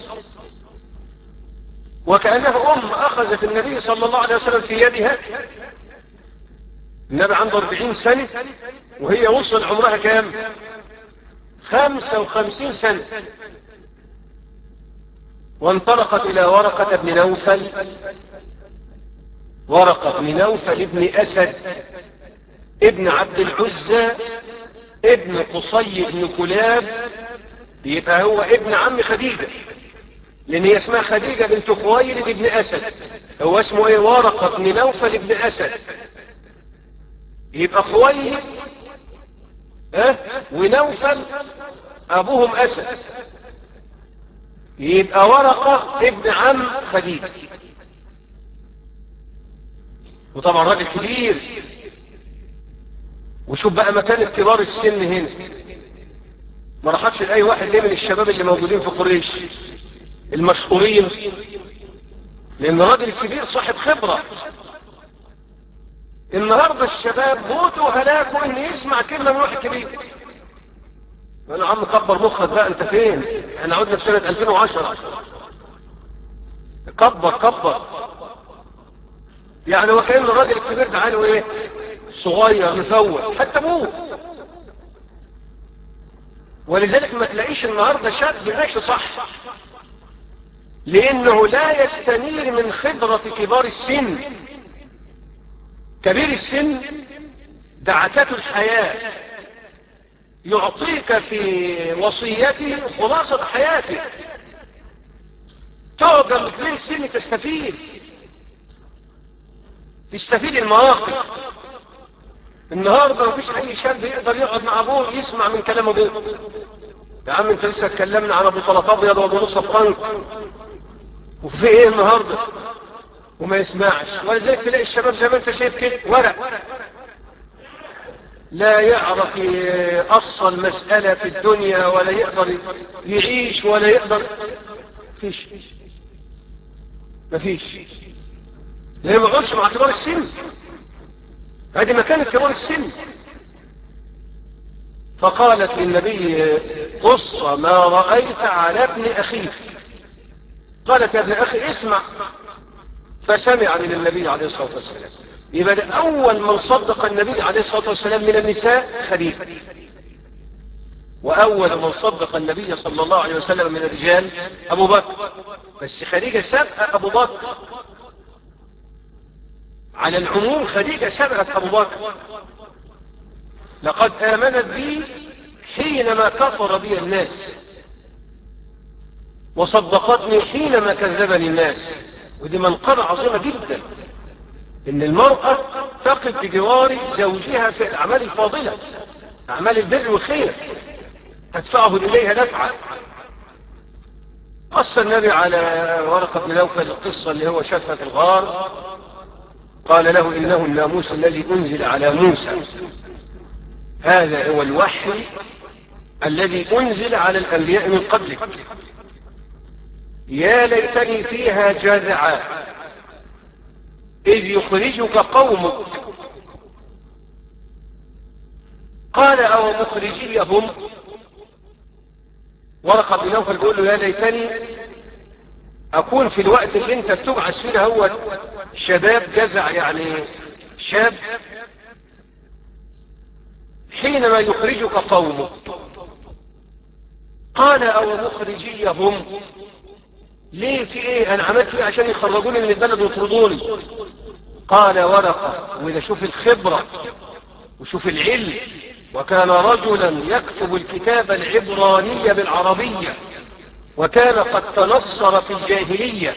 وكأنها أم أخذت النبي صلى الله عليه وسلم في يدها النبي عنده 40 سنة وهي وصل عمرها كام 55 سنة وانطلقت إلى ورقة بن نوفل ورقة بن نوفل ابن أسد ابن عبد العزى ابن قصي بن كلاب يبقى هو ابن عم خديجة لان هي اسمها خديجة بنت خويلد بن اسد هو اسمه ايه ورقة بن نوفل بن اسد يبقى خويلد ها ونوفل ابوهم اسد يبقى ورقة ابن عم خديجة وطبعا راجل كبير وشوف بقى مكان كبار السن هنا ما راحتش لاي واحد ليه من الشباب اللي موجودين في قريش المشهورين لان راجل كبير صاحب خبرة النهاردة الشباب موت وهلاكوا ان يسمع كلمة من واحد كبير قال له عم كبر مخك بقى انت فين احنا عدنا في سنة 2010 كبر كبر يعني وكأن الراجل الكبير ده عاله ايه صغير مفوت حتى ابوه ولذلك ما تلاقيش النهاردة شاب ماشي صح لانه لا يستنير من خبرة كبار السن كبير السن دعكته الحياة يعطيك في وصيته خلاصة حياته تقدر كبير السن تستفيد تستفيد المواقف النهارده مفيش اي شاب يقدر يقعد مع ابوه يسمع من كلام ابوه يا عم انت لسه اتكلمنا عن ابو طلط ابيض وابو نص فرنك وفي ايه النهارده وما يسمعش ولذلك تلاقي الشباب زي ما انت شايف كده ورق لا يعرف يأصل مسألة في الدنيا ولا يقدر يعيش ولا يقدر فيش مفيش ليه ما يقعدش مع كبار السن هذه مكانة كبار السن فقالت للنبي قص ما رأيت على ابن أخيك قالت يا ابن أخي اسمع فسمع من النبي عليه الصلاة والسلام يبقى ده أول من صدق النبي عليه الصلاة والسلام من النساء خديجة وأول من صدق النبي صلى الله عليه وسلم من الرجال أبو بكر بس خديجة سبق أبو بكر على العموم خديجة سبقت أبو بكر لقد آمنت بي حينما كفر بي الناس وصدقتني حينما كذبني الناس ودي منقبة عظيمة جدا ان المرأة تقف بجوار زوجها في الأعمال الفاضلة أعمال البر والخير تدفعه إليها دفعة قص النبي على ورقة بن نوفل القصة اللي هو شافها في الغار قال له إنه الناموس الذي أنزل على موسى هذا هو الوحي الذي أنزل على الأنبياء من قبلك يا ليتني فيها جاذعا إذ يخرجك قومك قال أو مخرجيهم ورقة بن نوفل بيقول له يا ليتني أكون في الوقت اللي أنت بتبعث فيه هو شباب جزع يعني شاب حينما يخرجك قومك قال أو مخرجيهم ليه في ايه انا عملت ايه عشان يخرجوني من البلد ويطردوني قال ورقة وإذا شوف الخبرة وشوف العلم وكان رجلا يكتب الكتاب العبرانية بالعربية وكان قد تنصر في الجاهلية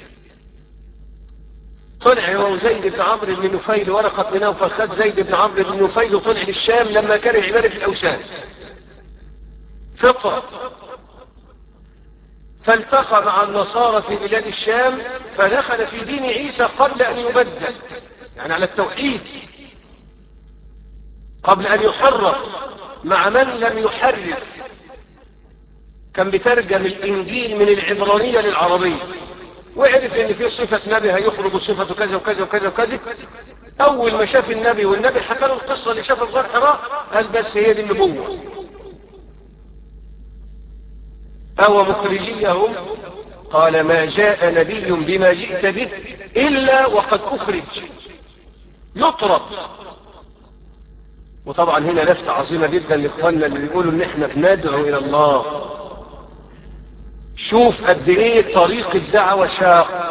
طلع هو زيد بن عمرو بن نفيل ورقة بن نوفل خد زيد بن عمرو بن نفيل وطلع للشام لما كان عبادة الأوثان فطرة فالتقى مع النصارى في بلاد الشام فدخل في دين عيسى قبل أن يبدل يعني على التوحيد قبل أن يحرف مع من لم يحرف كان بترجم الإنجيل من العبرانية للعربية وعرف ان في صفة نبي هيخرج صفة كذا وكذا وكذا وكذا اول ما شاف النبي والنبي حكى له القصة اللي شافها في غار حراء قال بس هي دي النبوة أو مخرجيهم قال ما جاء نبي بما جئت به إلا وقد أخرج يطرد وطبعا هنا لفتة عظيمة جدا لإخواننا اللي بيقولوا إن إحنا بندعو إلى الله شوف قد إيه طريق الدعوة شاق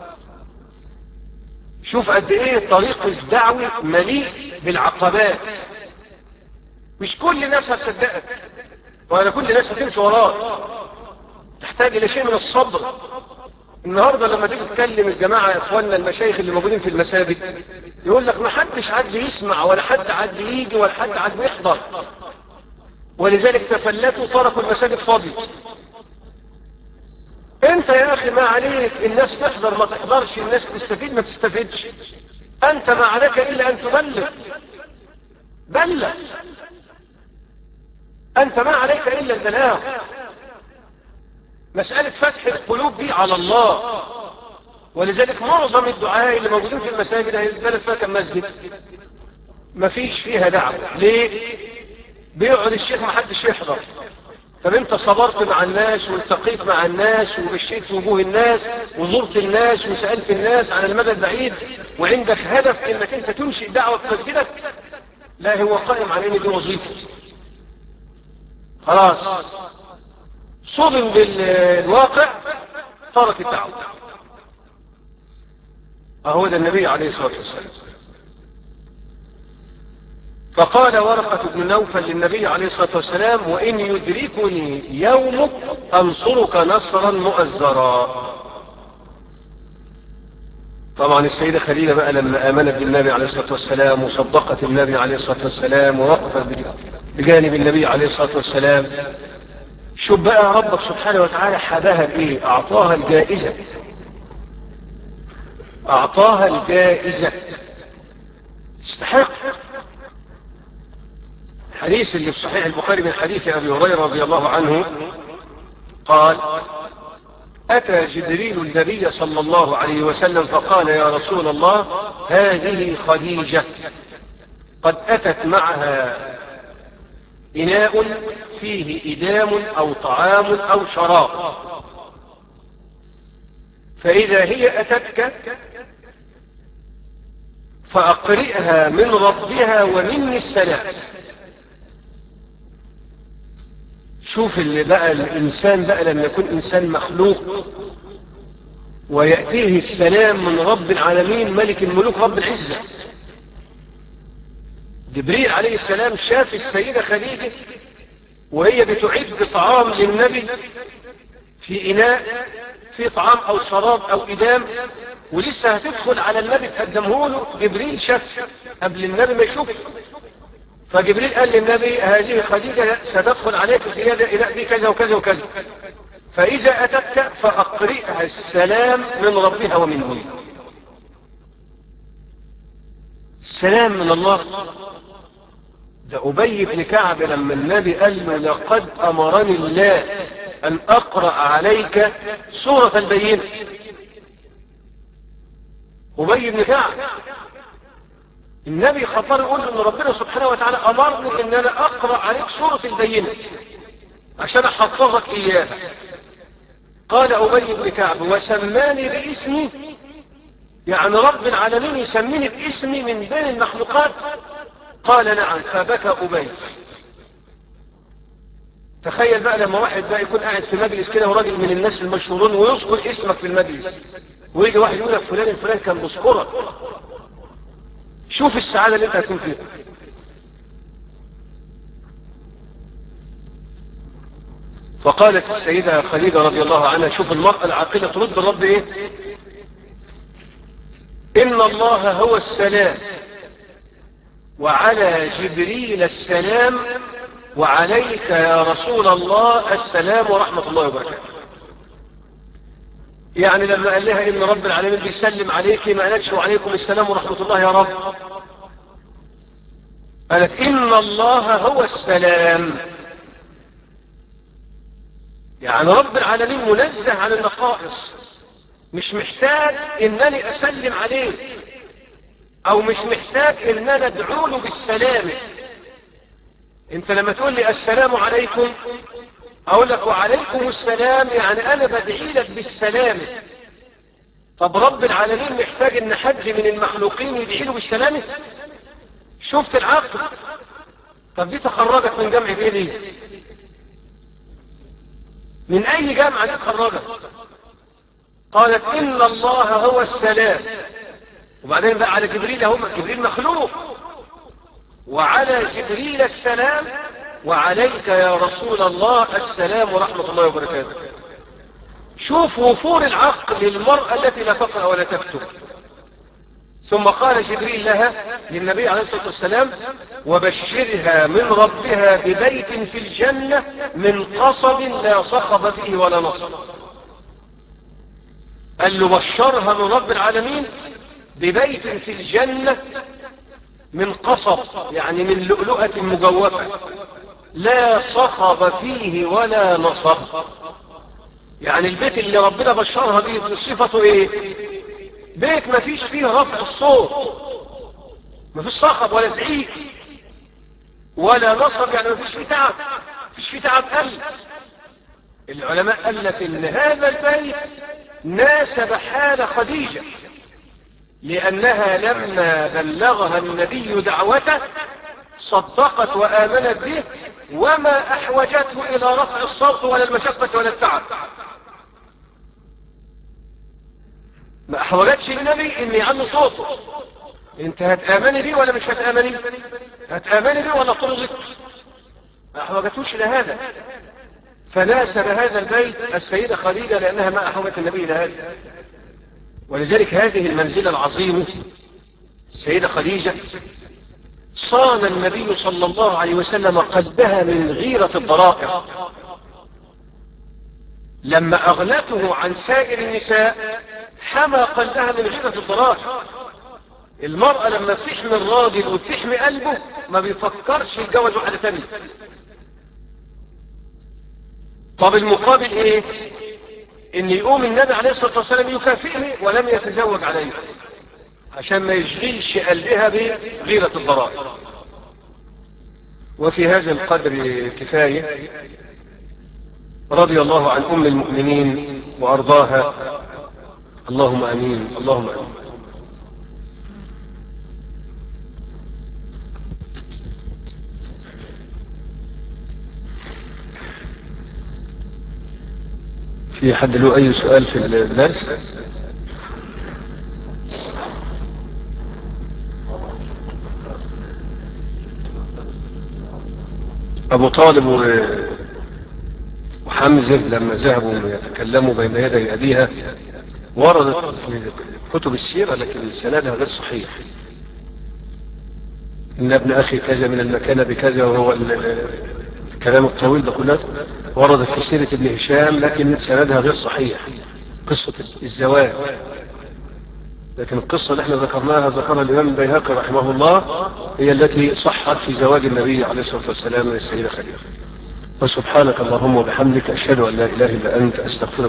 شوف قد إيه طريق الدعوة مليء بالعقبات مش كل الناس هتصدقك ولا كل الناس هتمشي وراك تحتاج الى شيء من الصبر النهارده لما تيجي تكلم الجماعه يا اخواننا المشايخ اللي موجودين في المساجد يقول لك ما حدش عاد يسمع ولا حد عاد يجي ولا حد عاد يحضر ولذلك تفلتوا تركوا المساجد فاضيه انت يا اخي ما عليك الناس تحضر ما تحضرش الناس تستفيد ما تستفيدش انت ما عليك الا ان تبلغ بلغ انت ما عليك الا البلاغ مسألة فتح القلوب دي على الله ولذلك معظم الدعاء اللي موجودين في المساجد هي البلد فيها كم مسجد ما فيش فيها دعوة ليه بيقعد الشيخ ما حدش يحضر طب انت صبرت مع الناس والتقيت مع الناس ومشيت في وجوه الناس وزرت الناس وسألت الناس على المدى البعيد وعندك هدف انك انت تنشئ دعوة في مسجدك لا هو قائم على ان دي وظيفة خلاص صدم بالواقع ترك الدعوة أهو ده النبي عليه الصلاة والسلام فقال ورقة بن نوفل للنبي عليه الصلاة والسلام وإن يدركني يومك أنصرك نصرا مؤزرا طبعا السيدة خديجة بقى لما آمنت بالنبي عليه الصلاة والسلام وصدقت النبي عليه الصلاة والسلام ووقفت بجانب النبي عليه الصلاة والسلام شوف بقى ربك سبحانه وتعالى حباها بإيه أعطاها الجائزة أعطاها الجائزة تستحق حديث اللي في صحيح البخاري من حديث أبي هريرة رضي الله عنه قال أتى جبريل النبي صلى الله عليه وسلم فقال يا رسول الله هذه خديجة قد أتت معها إناء فيه إدام أو طعام أو شراب فإذا هي أتتك فأقرئها من ربها ومني السلام شوف اللي بقى الإنسان بقى لما يكون إنسان مخلوق ويأتيه السلام من رب العالمين ملك الملوك رب العزة جبريل عليه السلام شاف السيدة خديجة وهي بتعد طعام للنبي في إناء في طعام أو شراب أو إدام ولسه هتدخل على النبي تقدمه له جبريل شاف قبل النبي ما يشوف فجبريل قال للنبي هذه خديجة ستدخل عليك في هذا إناء به كذا وكذا وكذا فإذا أتتك فأقرئها السلام من ربها ومنه السلام من الله ده أبي بن كعب لما النبي قال له لقد أمرني الله أن أقرأ عليك سورة البينة أبي بن كعب النبي خبر يقول أن ربنا سبحانه وتعالى أمرني أن أنا أقرأ عليك سورة البينة عشان أحفظك إياها قال أبي بن كعب وسماني باسمي يعني رب العالمين يسميني باسمي من بين المخلوقات قال نعم فبكى أبي تخيل بقى لما واحد بقى يكون قاعد في مجلس كده وراجل من الناس المشهورون ويذكر اسمك في المجلس ويجي واحد يقول لك فلان الفلان كان بذكرك شوف السعادة اللي انت هتكون فيها فقالت السيدة خديجة رضي الله عنها شوف المرأة العاقلة ترد الرب ايه ان الله هو السلام وعلى جبريل السلام وعليك يا رسول الله السلام ورحمة الله وبركاته يعني لما قال لها ان رب العالمين بيسلم عليك ما قالتش وعليكم السلام ورحمة الله يا رب قالت ان الله هو السلام يعني رب العالمين منزه عن النقائص مش محتاج انني اسلم عليه او مش محتاج ان انا ادعو له بالسلامه انت لما تقول لي السلام عليكم اقول لك وعليكم السلام يعني انا بدعي لك بالسلامه طب رب العالمين محتاج ان حد من المخلوقين يدعي له بالسلامه شفت العقل طب دي تخرجت من جامعه ايه دي من اي جامعه دي تخرجت قالت ان الله هو السلام وبعدين بقى على جبريل هم جبريل مخلوق وعلى جبريل السلام وعليك يا رسول الله السلام ورحمة الله وبركاته شوف وفور العقل للمرأة التي لا تقرأ ولا تكتب ثم قال جبريل لها للنبي عليه الصلاة والسلام وبشرها من ربها ببيت في الجنة من قصب لا صخب فيه ولا نصب قال له بشرها من رب العالمين ببيت في الجنة من قصب يعني من لؤلؤة مجوفة لا صخب فيه ولا نصب يعني البيت اللي ربنا بشرها به صفته ايه بيت ما فيش فيه رفع الصوت ما فيش صخب ولا زعيق ولا نصب يعني ما فيش فيه تعب فيش فيه تعب قل العلماء قال لك ان هذا البيت ناسب حال خديجة لأنها لما بلغها النبي دعوته صدقت وآمنت به وما أحوجته إلى رفع الصوت ولا المشقة ولا التعب ما أحوجتش النبي إن يعلي صوته انت هتآمني بيه ولا مش هتآمني هتآمني بيه ولا طردك ما أحوجتوش لهذا فناسب هذا البيت السيدة خديجة لأنها ما أحوجت النبي إلى هذا ولذلك هذه المنزلة العظيمة السيدة خديجة صان النبي صلى الله عليه وسلم قلبها من غيرة الضرائر لما أغنته عن سائر النساء حمى قلبها من غيرة الضرائر المرأة لما بتحمي الراجل وبتحمي قلبه ما بيفكرش يتجوز واحدة ثانية طب المقابل ايه ان يقوم النبي عليه الصلاة والسلام يكافئه ولم يتزوج عليه عشان ما يشغلش قلبها بغيرة الضرائر وفي هذا القدر كفاية رضي الله عن أم المؤمنين وأرضاها اللهم أمين اللهم أمين في حد له أي سؤال في الدرس أبو طالب وحمزة لما ذهبوا يتكلموا بين يدي أبيها وردت في كتب السيرة لكن سندها غير صحيح إن ابن أخي كذا من المكان بكذا وهو الكلام الطويل ده كله وردت في سيرة ابن هشام لكن سندها غير صحيح قصة الزواج لكن القصة اللي احنا ذكرناها ذكرها الإمام البيهقي رحمه الله هي التي صحت في زواج النبي عليه الصلاة والسلام من السيدة خديجة وسبحانك اللهم وبحمدك أشهد أن لا إله إلا أنت أستغفرك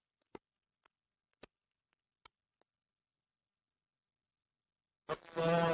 الله